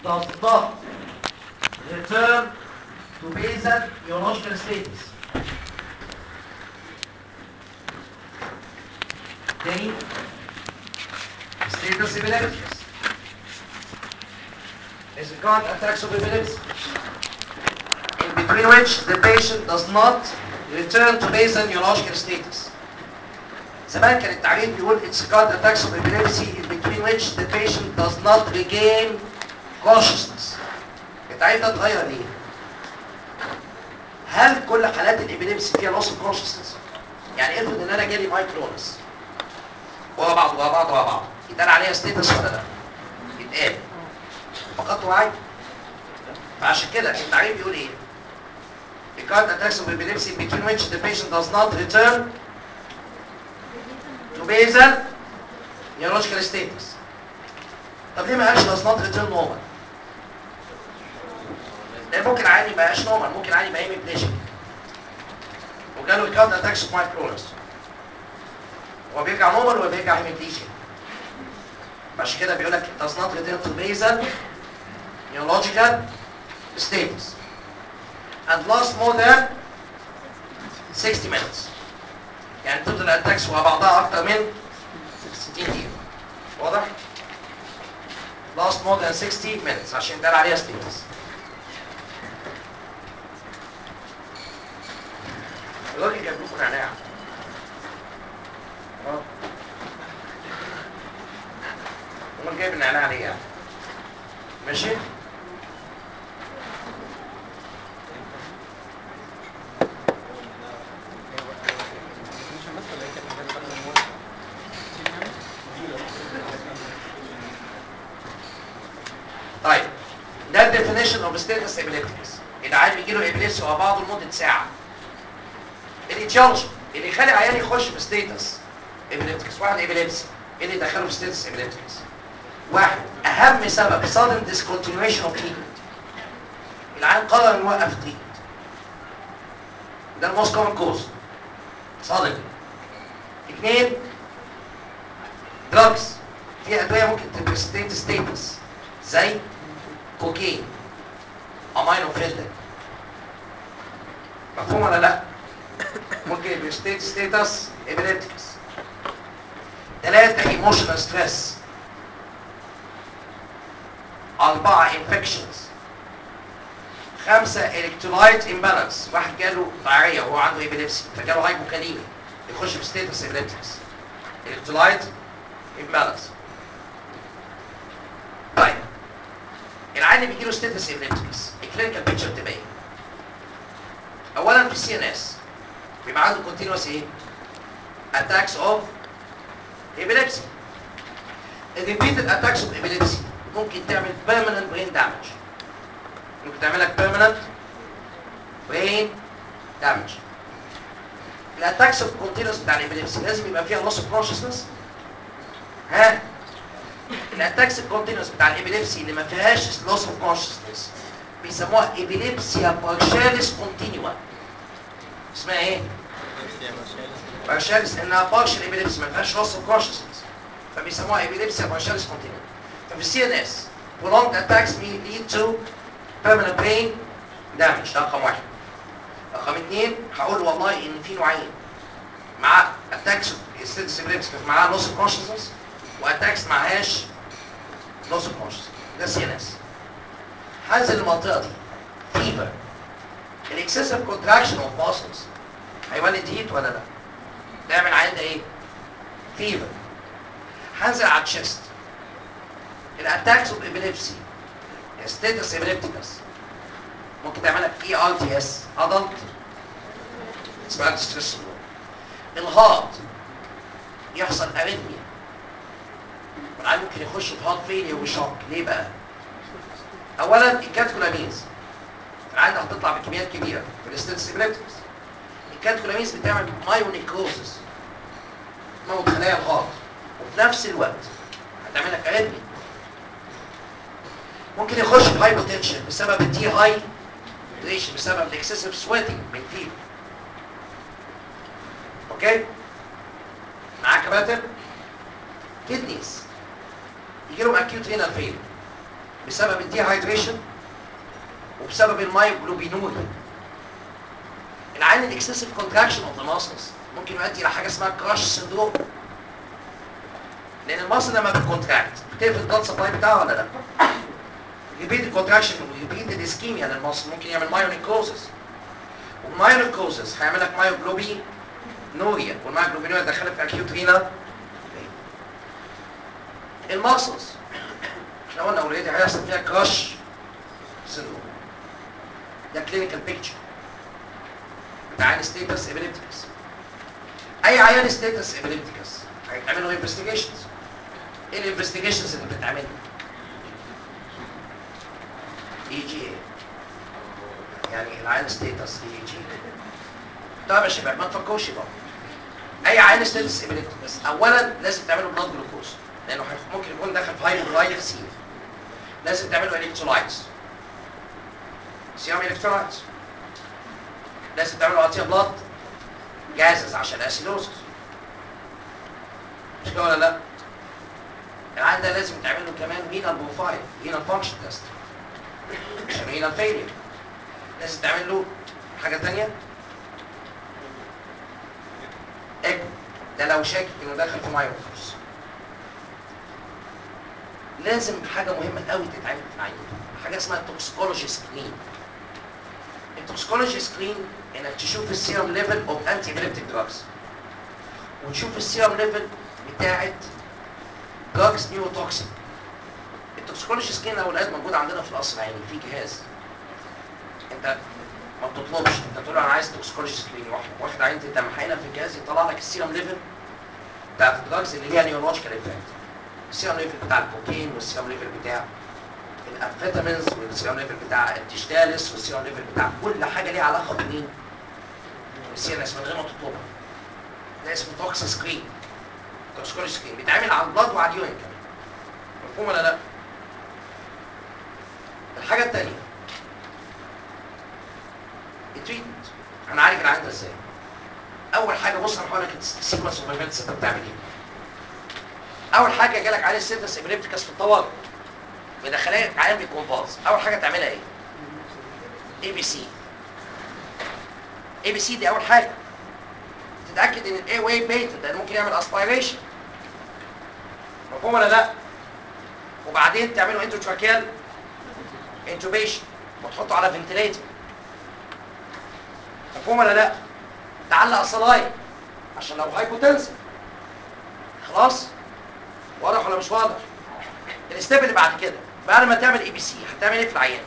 does not return to basal neurological status تاني status epilepticus is called attacks of epilepsy in between which the patient does not return to basal neurological status زمان كان التعريف بيقول it's called attacks of epilepsy in between which the patient does not regain consciousness التعريف ده اتغير ليه؟ هل كل حالات الابيليبسي فيها loss of consciousness؟ يعني افرض ان انا جالي مايكرونس ورا بعض ورا بعض ورا بعض يتقال عليها ستيتس ولا لا؟ يتقال فقدت وعي فعشان كده التعريف بيقول ايه؟ Because attacks of epilepsy between which the patient does not return to basal neurological status. طب ليه ما قالش does not return normal؟ لان ممكن عادي ما يبقاش نورمال ممكن عادي يبقى هيميبليجيك وجاله الكارد اتاكس اوف مايكرونس هو بيرجع نورمال ولا بيرجع هيميبليجيك عشان كده بيقول لك does not return to basal neurological status and last more than 60 minutes يعني تفضل الاتاكس ورا بعضها اكتر من 60 دقيقة واضح؟ last more than 60 minutes عشان يتقال عليها status الراجل جاب لكم نعناع اه امال جايب النعناع ليه يعني ماشي طيب ده الديفينيشن اوف ستيتس ابيليبتكس العيان بيجي له ابيليبسي ورا بعضه لمده ساعه الاتيولوجي اللي يخلي عيان يخش في ستيتس ابيليبتكس واحد ابيليبسي ايه اللي يدخله في ستيتس ابيليبتكس واحد اهم سبب sudden discontinuation of treatment العيان قرر انه يوقف treatment ده الموست كومن كوز sudden اثنين drugs في ادويه ممكن تبرستيت ستيتس زي كوكين امينوفيلين مفهوم ولا لا ممكن يبقى ستيت ستيتس ابيليبتكس ثلاثة ايموشنال ستريس أربعة انفكشنز خمسة الكترولايت امبالانس واحد جاله ضعية وهو عنده ابيليبسي فجاله هايبوكاليميا يخش في ستيتس ابيليبتكس الكترولايت امبالانس طيب العيان اللي بيجيله ستيتس ابيليبتكس الكلينيكال بيكتشر بتبقى ايه؟ اولا في السي ان اس بيبقى عنده كونتينوس ايه؟ اتاكس اوف epilepsy repeated attacks of epilepsy ممكن تعمل permanent brain damage ممكن تعمل لك permanent brain damage الاتاكس اوف كونتينوس بتاع الابيليبسي لازم يبقى فيها loss of consciousness ها الاتاكس الكونتينوس بتاع الابيليبسي اللي ما فيهاش loss of consciousness بيسموها ابيليبسيا بارشاليس كونتينوا اسمها ايه؟ بارشاليس انها بارشال ابيليبسي ما فيهاش loss of consciousness فبيسموها ابيليبسيا بارشاليس كونتينوا ففي السي ان اس prolonged attacks may lead to permanent brain damage ده رقم واحد رقم اثنين هقول والله ان في نوعين مع اتاكس ستيتس ابيليبسي معاها loss of consciousness واتاكس معهاش loss of consciousness ده سي ان اس هنزل المنطقه دي فيبر الاكسسيف كونتراكشن اوف ماسلز هيولد هيت ولا لا؟ ده يعمل عندنا ايه؟ فيبر هنزل على التشست الاتاكس اوف ابيليبسي ستيتس ابيليبتيكس ممكن تعمل لك اي ار تي اس ادلت اسمها ستريس الهارت يحصل اريثميا والعيان ممكن يخش في هارت فيلير وشوك ليه بقى؟ اولا الكاتكولامينز العيان ده هتطلع بكميات كبيره في الستيتس ابيليبتيكس الكاتكولامينز بتعمل مايونيكروزس تموت خلايا الهارت وفي نفس الوقت هتعمل لك اريثميا ممكن يخش في هايبوتنشن بسبب الدي هاي دريشن بسبب الاكسسيف سويتنج من فيبر اوكي معاك يا باتر كدنيز يجي لهم اكيوت رينال فيل بسبب الديهايدريشن وبسبب المايوجلوبينوريا العين الاكسسيف كونتراكشن اوف ذا ماسلز ممكن يؤدي الى حاجه اسمها كراش سندروم لان الماسل لما بتكونتراكت بتقفل البلاد سبلاي بتاعها ولا لا؟ ريبيت الكونتراكشن وريبيت الاسكيميا للماسل ممكن يعمل مايونيكروزس والمايونيكروزس هيعمل لك مايوجلوبي نوريا والمايوجلوبينوريا دخلت في اكيوت رينا الماسلز احنا قلنا اوريدي هيحصل فيها كراش سندروم ده كلينيكال بيكتشر بتاع عيان ستيتس ابيليبتيكس اي عيان ستيتس ابيليبتيكس هيتعملوا انفستيجيشنز ايه الانفستيجيشنز اللي بتتعمل اي جي يعني العيان ستيتس اي جي طب يا شباب ما تفكروش بقى اي عيان ستيتس ابيليبتيكس اولا لازم تعملوا بلاد جلوكوز لانه ممكن يكون داخل في هايبولايتسي لازم تعملوا الكترولايتس سيرم الكترولايتس لازم تعملوا عطيه بلاد جازز عشان اسيدوزس مش كده ولا لا العيان ده لازم تعمل له كمان رينال بروفايل رينال فانكشن تيست عشان رينال فيلير لازم تعمل له حاجه ثانيه اكو ده لو شاكك انه داخل في مايوكروس لازم حاجه مهمه قوي تتعمل في العين حاجه اسمها توكسيكولوجي سكرين التوكسيكولوجي سكرين انك تشوف السيرم ليفل اوف انتي ابيليبتيك دراجز وتشوف السيرم ليفل بتاعت دراجز نيوروتوكسيك التوكسيكولوجي سكرين يا اولاد موجود عندنا في القصر العيني في جهاز انت ما بتطلبش انت تقول له انا عايز توكسيكولوجي سكرين واحد واخد عينه الدم حقنها في الجهاز يطلع لك السيرم ليفل بتاعت الدراجز اللي ليها نيورولوجيكال افكت السيرم ليفل بتاع الكوكين والسيرم ليفل بتاع الامفيتامينز والسيرم ليفل بتاع الديجيتالس والسيرم ليفل بتاع كل حاجه ليها علاقه بمين؟ بالسي ان اس من غير ما تطلبها ده اسمه توكس سكرين توكسيكولوجي سكرين بيتعمل على البلاد وعلى اليورين كمان مفهوم ولا لا؟ الحاجه الثانيه التريتمنت انا عارف العيان ده ازاي اول حاجه بص انا هقول لك السيكونس اوف ايفنتس انت بتعمل ايه اول حاجه جالك عليه سيتس ابريبتيكس في الطوارئ مدخلاه عيان بيكونفاز اول حاجه تعملها ايه اي بي سي اي بي سي دي اول حاجه تتاكد ان الاي واي بيتد لان ممكن يعمل اسبيريشن مفهوم ولا لا وبعدين تعملوا انتو تراكيال انتوبيشن وتحطه على فنتليتر مفهوم ولا لا تعلق صلايه عشان لو هايبوتنسن خلاص واضح ولا مش واضح الستيب اللي بعد كده بعد ما تعمل اي بي سي هتعمل ايه في العيان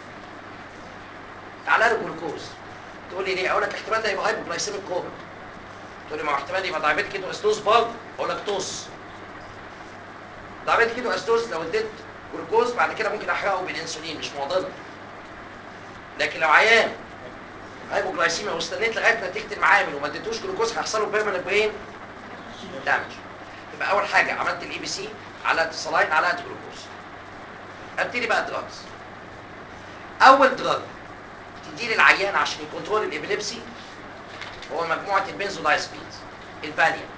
تعالى له جلوكوز تقول لي ليه اقول لك احتمال ده يبقى هايبوجلايسيميك كوما تقول لي ما هو احتمال يبقى دايابيتيك كيتو اسيدوز برضه اقول لك طوس دايابيتيك كيتو اسيدوز لو اديت جلوكوز بعد كده ممكن احرقه بالانسولين مش معضله لكن لو عيان هايبوجلايسيميا واستنيت لغايه نتيجه المعامل وما اديتوش جلوكوز هيحصل له بيرمننت برين دامج يبقى اول حاجه عملت الاي بي سي علقت الصلاين علقت جلوكوز ابتدي بقى دراجز اول دراج تدي للعيان عشان يكنترول الابيليبسي هو مجموعه البنزودايزبينز الفاليوم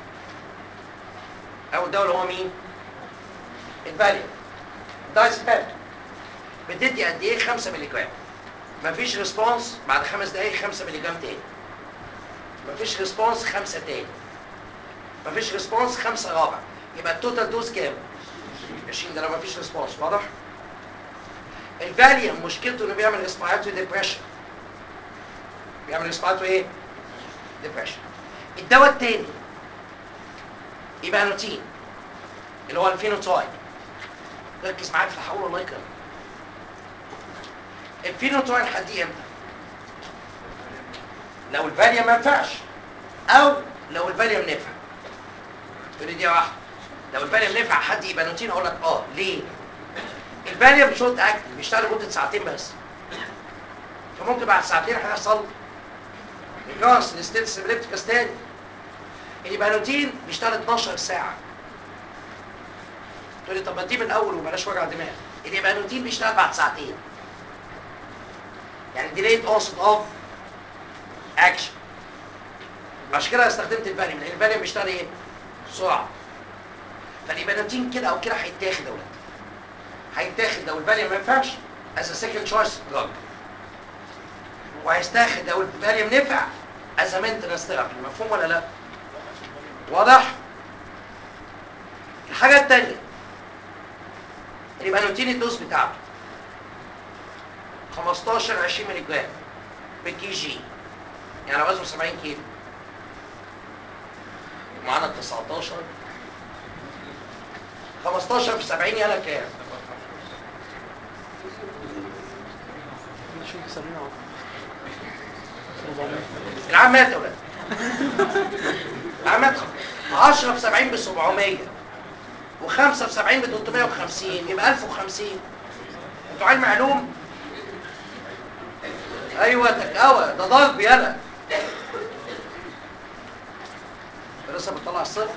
اول دواء هو مين الفاليوم دايزبام بتدي قد ايه 5 مللي جرام مفيش ريسبونس بعد خمس دقايق 5 مللي جرام تاني مفيش ريسبونس خمسة تاني مفيش ريسبونس خمسة رابع يبقى التوتال دوز كام 20 ده لو مفيش ريسبونس واضح الفاليوم مشكلته انه بيعمل ريسبيراتوري ديبريشن بيعمل ريسبيراتوري ايه ديبريشن الدواء التاني يبقى نوتين اللي هو الفينوتايب ركز معايا في الحقول الله يكرمك الفينوتايب هديه امتى لو الفاليوم ما ينفعش او لو الفاليوم نفع تقول لي دي واحده لو الفاليوم نفع حد يبقى نوتين اقول لك اه ليه الفاليوم شورت اكت بيشتغل لمده ساعتين بس فممكن بعد ساعتين هيحصل ريجارس لستيتس ابليبتيكس تاني البانوتين بيشتغل 12 ساعه تقول لي طب ما دي من الاول وبلاش وجع دماغ البانوتين بيشتغل بعد ساعتين يعني ديليت اونست اوف اكشن عشان كده استخدمت الفاليوم لان الفاليوم بيشتغل ايه؟ بسرعه فالإبانوتين كده او كده هيتاخد يا ولاد هيتاخد لو الفاليوم ما ينفعش از سكند تشويس دراج وهيستاخد لو الفاليوم نفع از مينتنس ثيرابي مفهوم ولا لا؟ واضح؟ الحاجه الثانيه يبقى نوتين الدوز بتاعته 15 20 مللي جرام بالكي جي يعني وزنه 70 كيلو ومعانا 19 15 في 70 يالا كام؟ شوف سبعين أهو. 400 العام مات يا ولاد العام مات 10 في 70 ب 700 و5 في 70 ب 350 يبقى 1050 انتوا علم علوم ايوه تكاوى ده ضرب يلا لسه بتطلع الصفر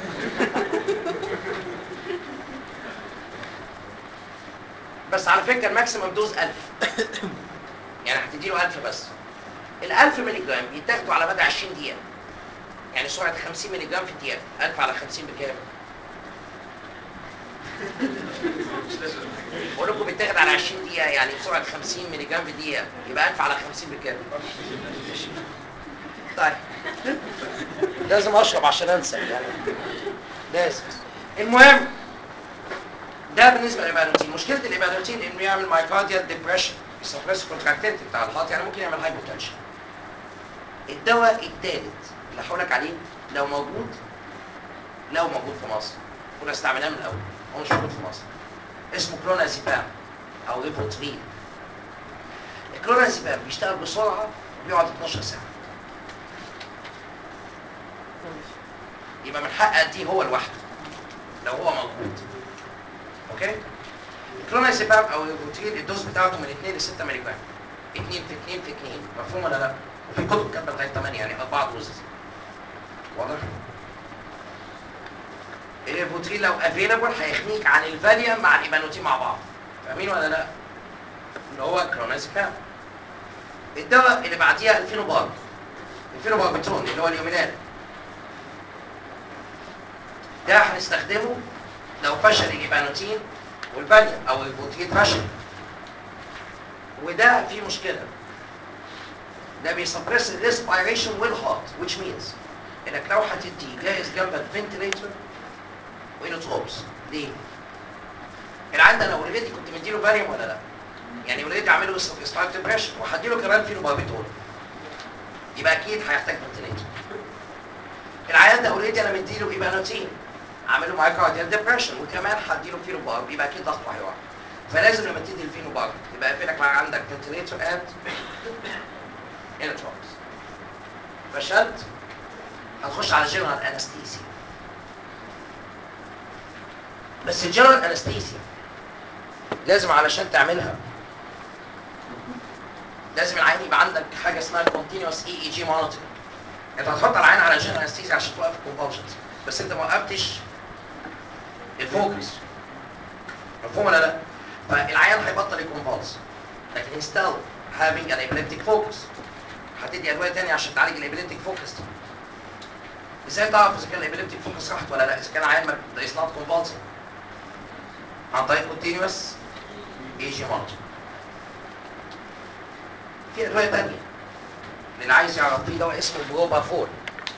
بس على فكره الماكسيمم دوز 1000 يعني هتدي له 1000 بس ال 1000 مللي جرام بيتاخدوا على مدى 20 دقيقة. يعني سرعة 50 مللي جرام في الدقيقة، 1000 على 50 بكام؟ بقول لكم بيتاخد على 20 دقيقة يعني بسرعة 50 مللي جرام في الدقيقة، يبقى 1000 على 50 بكام؟ طيب لازم اشرب عشان انسى يعني لازم المهم ده بالنسبه للإبانوتين مشكله الإبانوتين انه يعمل مايكارديال ديبريشن يسبرس الكونتراكتيلتي بتاع الهارت يعني ممكن يعمل هايبوتنشن الدواء الثالث اللي هقولك عليه لو موجود لو موجود في مصر كنا استعملناه من الاول هو مش موجود في مصر اسمه كلونازيبام او ريبوتريل الكلونازيبام بيشتغل بسرعه وبيقعد 12 ساعه يبقى من حق اديه هو لوحده لو هو موجود اوكي الكلونازيبام او الروتين الدوز بتاعته من 2 ل 6 مللي جرام 2 في 2 في 2 مفهوم ولا لا؟ وفي كتب كاتبه لغايه 8 يعني اربع دوز واضح؟ الفوتريل لو افيلابل هيغنيك عن الفاليوم مع الايبانوتين مع بعض فاهمين ولا لا؟ اللي هو كلونازيبام الدواء اللي بعديها الفينوبار الفينوباربيتون اللي هو اليومينال ده هنستخدمه لو فشل الايبانوتين والفاليوم او البروتين فشل وده فيه مشكله ده بيسبرس الريسبيريشن والهارت which means انك لو هتدي جايز جنبك فنتليتور وينوتروبس ليه؟ العيان ده انا اوريدي كنت مديله فاليوم ولا لا؟ يعني اوريدي عامل له ريسبيريشن ديبريشن وهديله كمان فينوباربيتول يبقى اكيد هيحتاج فنتليتور العيان ده اوريدي انا مديله ايبانوتين عامل له مايكارديال ديبريشن وكمان هديله فينوبارب يبقى اكيد ضغطه هيقع فلازم لما تدي الفينوبارب يبقى يقفلك معاه عندك فنتليتور اند انتروبس فشلت هتخش على جنرال انستيزيا بس الجنرال انستيزيا لازم علشان تعملها لازم العين يبقى عندك حاجه اسمها كونتينوس اي اي جي مونيتور انت هتحط العين على جنرال انستيزيا عشان توقف الكونفولجنز بس انت ما وقفتش الفوكس مفهوم ولا لا؟ فالعيان هيبطل الكونفولس لكن ستيل هافينج ان epileptic فوكس هتدي ادويه تانية عشان تعالج الابيليبتيك فوكس دي ازاي تعرف اذا كان الابيليبتيك فوكس راحت ولا لا اذا كان عيان ده از نوت كونفولسنج عن طريق كونتينوس اي جي مونيتور في ادويه تانية اللي عايز يعرف في دواء اسمه بروبافول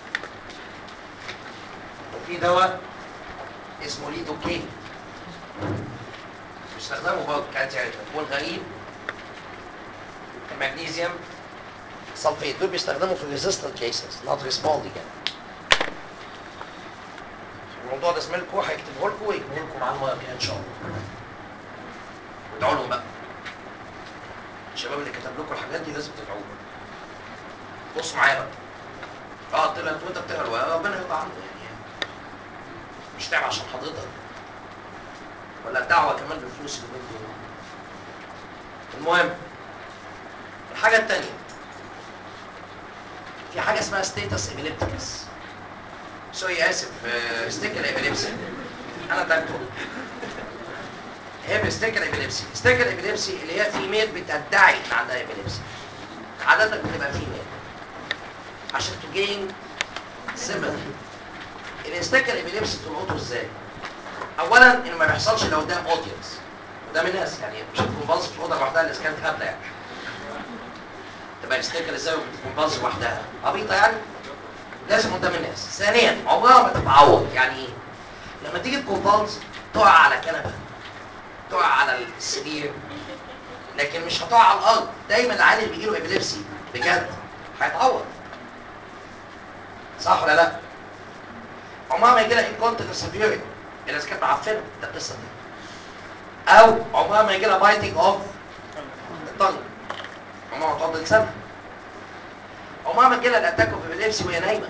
وفي دواء اسمه ليدوكين بيستخدموا برضه كانت يعني والغريب المغنيسيوم سلفيت دول بيستخدموا في ريزيستنت كيسز نوت ريسبوندينج يعني الموضوع ده زميلكم هيكتبه لكم ويكتبه لكم معاه المره الجايه ان شاء الله وادعوا لهم بقى الشباب اللي كتب لكم الحاجات دي لازم تدعوا لهم بصوا معايا بقى اه طلعت وانت بتقرا الورقه ربنا يرضى عنه يعني مش تعب عشان حضرتك ولا الدعوه كمان بفلوس اليومين دول المهم الحاجه الثانيه في حاجه اسمها ستيتس ابيليبتيكس سوري اسف ستيكر ابيليبسي انا دكتور هي ستيكر ابيليبسي ستيكر ابيليبسي اللي هي فيميل بتدعي ان عندها ابيليبسي عاده بتبقى فيميل عشان تجين سيمباثي الستيكر ابيليبسي تلقطه ازاي؟ اولا انه ما بيحصلش لو قدام اودينس قدام الناس يعني مش هتكون في الاوضه لوحدها اللي كانت هبله يعني تبقى يفتكر ازاي بتكون باظ لوحدها عبيطه يعني لازم قدام الناس ثانيا عمرها ما تتعوض يعني ايه لما تيجي تكون باظ تقع على كنبه تقع على السرير لكن مش هتقع على الارض دايما العيال اللي بيجيله ابيليبسي بجد هيتعوض صح ولا لا عمرها ما يجي لها انكونتنس سيفيري الا اذا كانت معفنه ده القصه دي او عمرها ما يجي لها بايتنج اوف الطنج عمرها ما تقعد لسانها عمرها ما تجي لها الاتاك اوف ابيليبسي وهي نايمه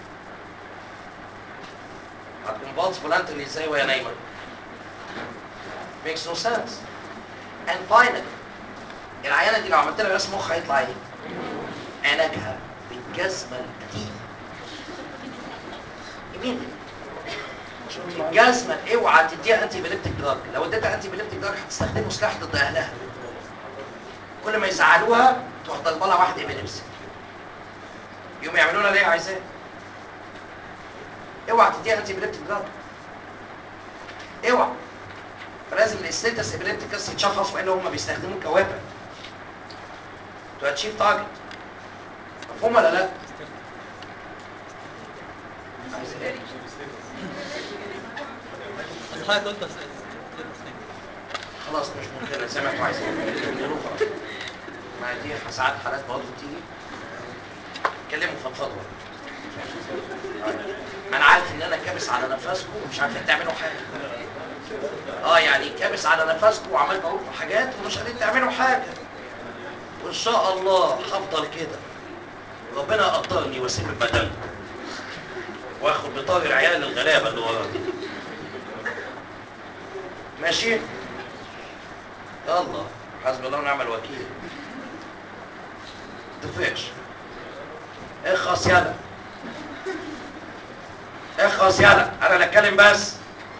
هتكون بالز فولانتري ازاي وهي نايمه makes no sense and finally العيانه دي لو عملت لها رسم مخ هيطلع ايه؟ علاجها بالجزمه القديمه يمين الجزمه اوعى تديها انتي بيليبتيك دراج لو اديتها انتي بيليبتيك دراج هتستخدمه سلاح ضد اهلها كل ما يزعلوها تروح ضربه لها واحد ابيليبسي يقوم يعملوا لها اللي هي عايزاه اوعى تديها انتي بيليبتيك دراج اوعى فلازم الاستيتس ابيليبتيكس يتشخص والا هم بيستخدموه كوابا تو اتشيف تارجت مفهوم ولا لا؟ عايز ايه؟ بس حضرتك قلت بس خلاص مش مشكلة سامح وعايز نقوله خلاص ما دي ساعات حالات برضه بتيجي اتكلموا فضفضوا انا عارف ان انا كابس على نفسكم ومش عارفين تعملوا حاجه اه يعني كابس على نفسكم وعمال بقول لكم حاجات ومش قادرين تعملوا حاجه وان شاء الله هفضل كده ربنا يقدرني واسيب المدام واخد بطار العيال الغلابه اللي ورايا ماشي يلا حسبي الله ونعم الوكيل تفرقش اخلص يلا اخلص يلا انا اللي اتكلم بس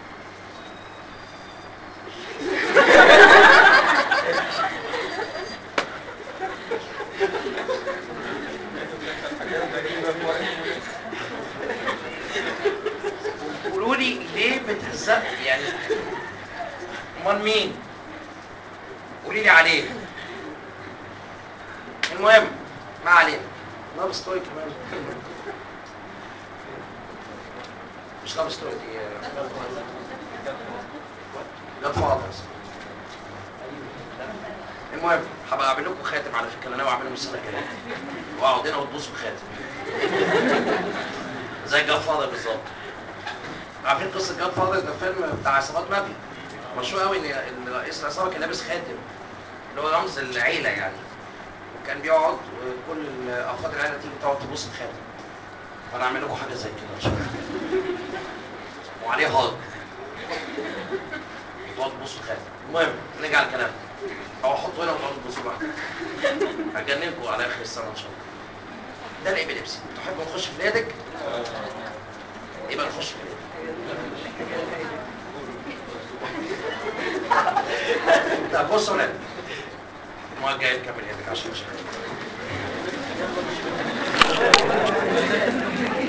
قولوا لي ليه بتهزق يعني امال مين قولي لي عليه المهم ما علينا لاف ستوري كمان مش لاف ستوري دي جاد فاذرز المهم هبقى اعمل لكم خاتم على فكره انا ناوي اعمله من السنه الجايه واقعد هنا وتبصوا خاتم زي جاد فاذر بالظبط عارفين قصه جاد فاذر ده فيلم بتاع عصابات مافيا مشهور قوي ان رئيس العصابه كان لابس خاتم اللي هو رمز العيله يعني وكان بيقعد وكل افراد العيله تيجي تقعد تبص الخاتم فانا اعمل لكم حاجه زي كده ان شاء الله وعليه هارد تقعد تبصوا الخاتم المهم نرجع لكلامنا او احطه هنا وتقعدوا تبصوا لوحدكم هجننكم على اخر السنه ان شاء الله ده الابيليبسي تحبوا نخش في اليدك يبقى نخش في اليدك طب بصوا هنا المره الجايه نكمل يدك عشان مش